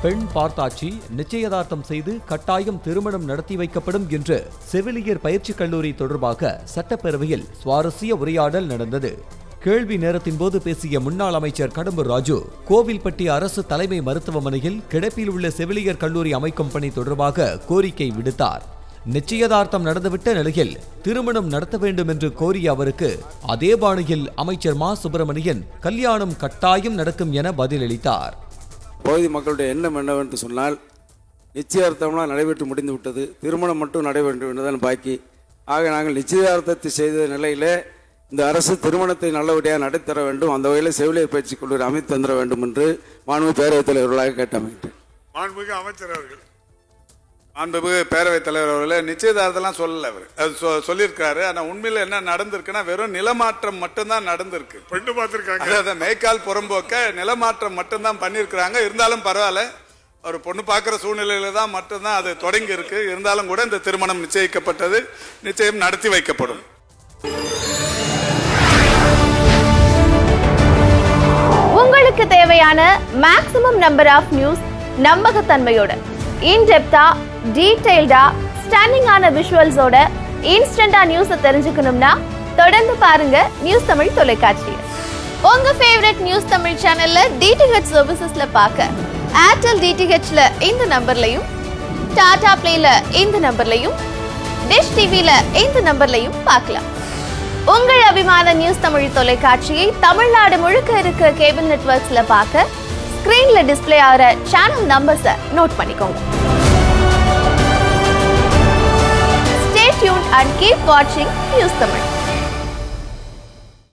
பெண் பார்த்தாச்சி நிச்சயதார்த்தம் செய்து கட்டாயம் திருமணம் நடத்தி வைக்கப்படும் என்று செவிலியர் பயிற்சி கல்லூரி தொடர்பாக சட்டப்பேரவையில் சுவாரஸ்ய உரையாடல் நடந்தது கேள்வி நேரத்தின் போது பேசிய முன்னாள் அமைச்சர் கடம்பூர் ராஜு கோவில்பட்டி அரசு தலைமை மருத்துவமனையில் கிடப்பில் உள்ள செவிலியர் கல்லூரி அமைக்கும் பணி தொடர்பாக கோரிக்கை விடுத்தார் நிச்சயதார்த்தம் நடந்துவிட்ட நிலையில் திருமணம் நடத்த வேண்டும் என்று கோரிய அவருக்கு அதே பாணியில் அமைச்சர் மா சுப்பிரமணியன் கல்யாணம் கட்டாயம் நடக்கும் என பதிலளித்தார் பகுதி மக்களுடைய எண்ணம் என்னவென்று சொன்னால் நிச்சயார்த்தம்லாம் நடைபெற்று முடிந்து விட்டது திருமணம் மட்டும் நடைபெற்று என்றுதான் பாக்கி ஆக நாங்கள் நிச்சயார்த்தத்தை செய்த நிலையிலே இந்த அரசு திருமணத்தை நல்லபடியாக நடத்தர வேண்டும் அந்த வகையில் செவிலியர் பயிற்சி கல்லூரி அமைத்து தந்திர வேண்டும் என்று மாண்பு பேரவைத் தலைவர்களாக கேட்டமைக்கிறேன் மாண்புமிகு அமைச்சர் அவர்கள் மாண்புமிகு பேரவைத் தலைவர் அவர்களே நிச்சயதார்த்தம்லாம் சொல்லல அவர் அது சொ- சொல்லியிருக்காரு ஆனா உண்மையில என்ன நடந்திருக்குன்னா வெறும் நிலமாற்றம் மட்டும்தான் நடந்திருக்கு பெண்ணு பார்த்திருக்காங்க அதாவது மேய்க்கால் புறம்போக்க நிலமாற்றம் மட்டும்தான் பண்ணியிருக்கிறாங்க இருந்தாலும் பரவாயில்ல ஒரு பொண்ணு பார்க்குற சூழ்நிலையில தான் மட்டும்தான் அது தொடங்கி இருக்கு இருந்தாலும் கூட இந்த திருமணம் நிச்சயிக்கப்பட்டது நிச்சயம் நடத்தி வைக்கப்படும் உங்களுக்கு தேவையான மேக்ஸிமம் நம்பர் ஆஃப் நியூஸ் நம்பகத்தன்மையோட இன்டெப்தா டீடைல்டா ஸ்டன்னிங்கான விஷுவல்ஸோட இன்ஸ்டண்டா நியூஸை தெரிஞ்சுக்கணும்னா தொடர்ந்து பாருங்க நியூஸ் தமிழ் தொலைக்காட்சியை உங்க ஃபேவரட் நியூஸ் தமிழ் சேனல்ல டிடிஹெச் சர்வீசஸ்ல பார்க்க ஏர்டெல் டிடிஹெச்ல இந்த நம்பர்லையும் டாடா பிளேல இந்த நம்பர்லையும் டிஷ் டிவில இந்த நம்பர்லையும் பார்க்கலாம் உங்கள் அபிமான நியூஸ் தமிழ் தொலைக்காட்சியை தமிழ்நாடு முழுக்க இருக்க கேபிள் நெட்வொர்க்ஸ்ல பார்க்க ஸ்கிரீன்ல டிஸ்ப்ளே ஆகிற சேனல் நம்பர்ஸை நோட் பண்ணிக்கோங்க ஸ்டே டியூன் அண்ட் கீப் வாட்சிங் நியூஸ் தமிழ்